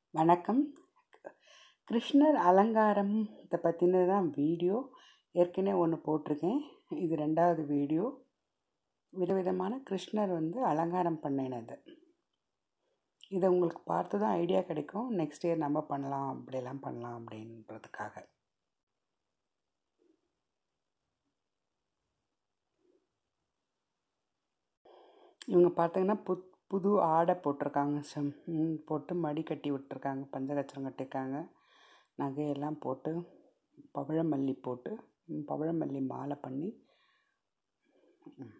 வணக்கம் கிருஷ்ணர் அலங்காரம் இதை பற்றினது தான் வீடியோ ஏற்கனவே ஒன்று போட்டிருக்கேன் இது ரெண்டாவது வீடியோ விதவிதமான கிருஷ்ணர் வந்து அலங்காரம் பண்ணினது இதை உங்களுக்கு பார்த்து தான் ஐடியா கிடைக்கும் நெக்ஸ்ட் இயர் நம்ம பண்ணலாம் அப்படியெல்லாம் பண்ணலாம் அப்படின்றதுக்காக இவங்க பார்த்தீங்கன்னா புத் புது ஆடை போட்டிருக்காங்க செம் ம், போட்டு மடி கட்டி விட்டுருக்காங்க பஞ்சகச்சரம் கட்டியிருக்காங்க நகையெல்லாம் போட்டு பவழமல்லி போட்டு ம், பவழமல்லி மாலை பண்ணி ம்,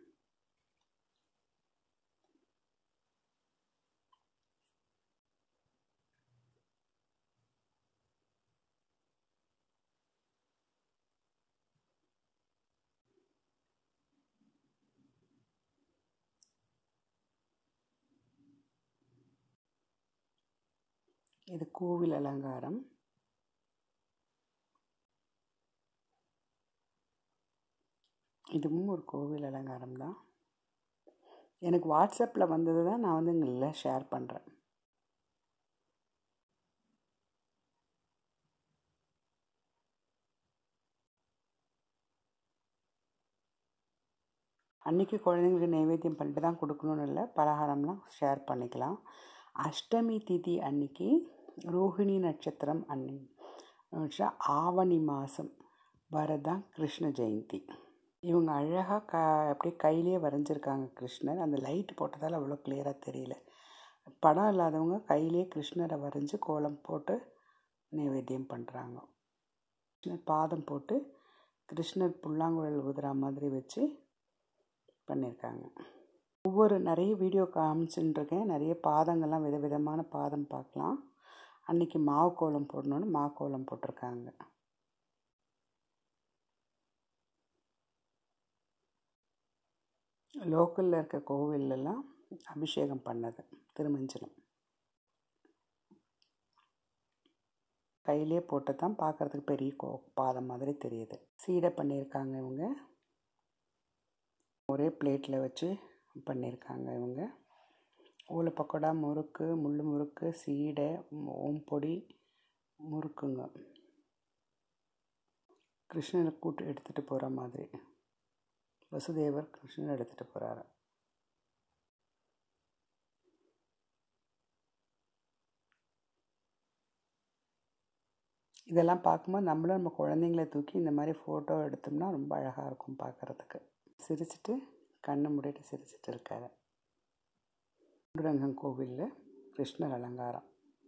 இது கோவில் அலங்காரம் இதுவும் ஒரு கோவில் அலங்காரம் தான் எனக்கு வாட்ஸ்அப்பில் வந்தது தான் நான் வந்து உங்களை ஷேர் பண்ணுறேன் அன்றைக்கி குழந்தைங்களுக்கு நைவேத்தியம் பண்ணிட்டு தான் கொடுக்கணும்னு இல்லை பலகாரம்லாம் ஷேர் பண்ணிக்கலாம் அஷ்டமி திதி அன்னைக்கு ரோஹிணி நட்சத்திரம் அன்னி நட்சத்திரம் ஆவணி மாதம் வரதான் கிருஷ்ண ஜெயந்தி இவங்க அழகாக க அப்படியே கையிலேயே வரைஞ்சிருக்காங்க கிருஷ்ணர் அந்த லைட் போட்டதால் அவ்வளோ கிளியராக தெரியல படம் இல்லாதவங்க கையிலேயே கிருஷ்ணரை வரைஞ்சி கோலம் போட்டு நைவேத்தியம் பண்ணுறாங்க கிருஷ்ணர் பாதம் போட்டு கிருஷ்ணர் புல்லாங்குழல் ஊதுற மாதிரி வச்சு பண்ணியிருக்காங்க ஒவ்வொரு நிறைய வீடியோ காமிச்சுட்டுருக்கேன் நிறைய பாதங்கள்லாம் விதவிதமான பாதம் பார்க்கலாம் அன்றைக்கி மாவு கோலம் போடணுன்னு மாவு கோலம் போட்டிருக்காங்க லோக்கலில் இருக்க கோவிலெல்லாம் அபிஷேகம் பண்ணது திருமஞ்சனம் கையிலே போட்டு தான் பார்க்குறதுக்கு பெரிய கோ பாதம் மாதிரி தெரியுது சீடை பண்ணியிருக்காங்க இவங்க ஒரே பிளேட்டில் வச்சு பண்ணியிருக்காங்க இவங்க ஓலை பக்கோடா முறுக்கு முள் முறுக்கு சீடை ஓம்பொடி முறுக்குங்க கிருஷ்ணனை கூட்டு எடுத்துகிட்டு போகிற மாதிரி வசுதேவர் கிருஷ்ணன் எடுத்துகிட்டு போகிறாரு இதெல்லாம் பார்க்கும்போது நம்மளும் நம்ம குழந்தைங்கள தூக்கி இந்த மாதிரி ஃபோட்டோ எடுத்தோம்னா ரொம்ப அழகாக இருக்கும் பார்க்குறதுக்கு சிரிச்சிட்டு கண்ணை மூடிட்டு சிரிச்சிட்டு இருக்காரு பாண்டுரங்கன் கோவிலில் கிருஷ்ணர் அலங்காரம்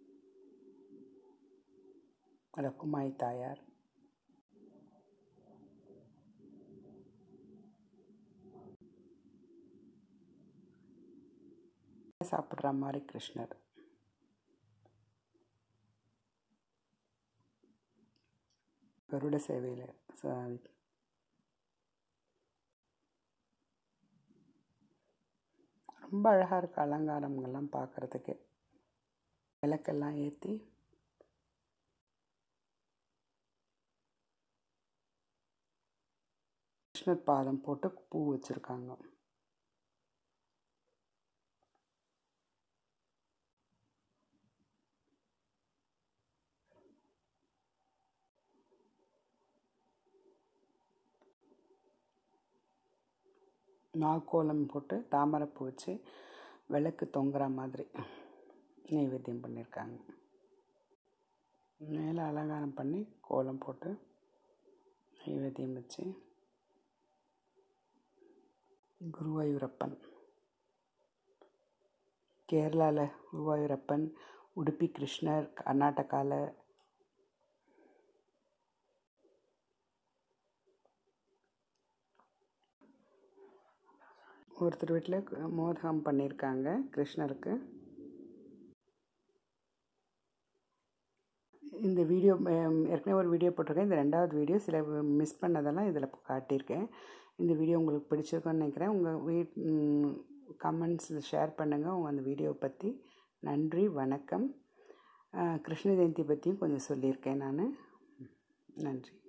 ரகுமாய் தாயார் சாப்பிட்ற மாதிரி கிருஷ்ணர் கருட சேவையில் ரொம்ப அழகாக இருக்குது அலங்காரங்கள்லாம் பார்க்குறதுக்கு விளக்கெல்லாம் ஏற்றி கிருஷ்ணர் பாதம் போட்டு பூ வச்சுருக்காங்க நாகோலம் போட்டு தாமரைப்பூ வச்சு விளக்கு தொங்குற மாதிரி நைவேத்தியம் பண்ணியிருக்காங்க மேலே அலங்காரம் பண்ணி கோலம் போட்டு நைவேத்தியம் வச்சு குருவாயூரப்பன் கேரளாவில் குருவாயூரப்பன் உடுப்பி கிருஷ்ணர் கர்நாடகாவில் ஒருத்தர் வீட்டில் மோதகம் பண்ணியிருக்காங்க கிருஷ்ணருக்கு இந்த வீடியோ ம், ஏற்கனவே ஒரு வீடியோ போட்டிருக்கேன் இந்த ரெண்டாவது வீடியோ சில மிஸ் பண்ணதெல்லாம் இதில் காட்டியிருக்கேன் இந்த வீடியோ உங்களுக்கு பிடிச்சிருக்குன்னு நினைக்கிறேன் உங்கள் வீட் கமெண்ட்ஸில் ஷேர் பண்ணுங்கள் உங்கள் அந்த வீடியோ பற்றி நன்றி வணக்கம் அஹ், கிருஷ்ண ஜெயந்தி பற்றியும் கொஞ்சம் சொல்லியிருக்கேன் நான் நன்றி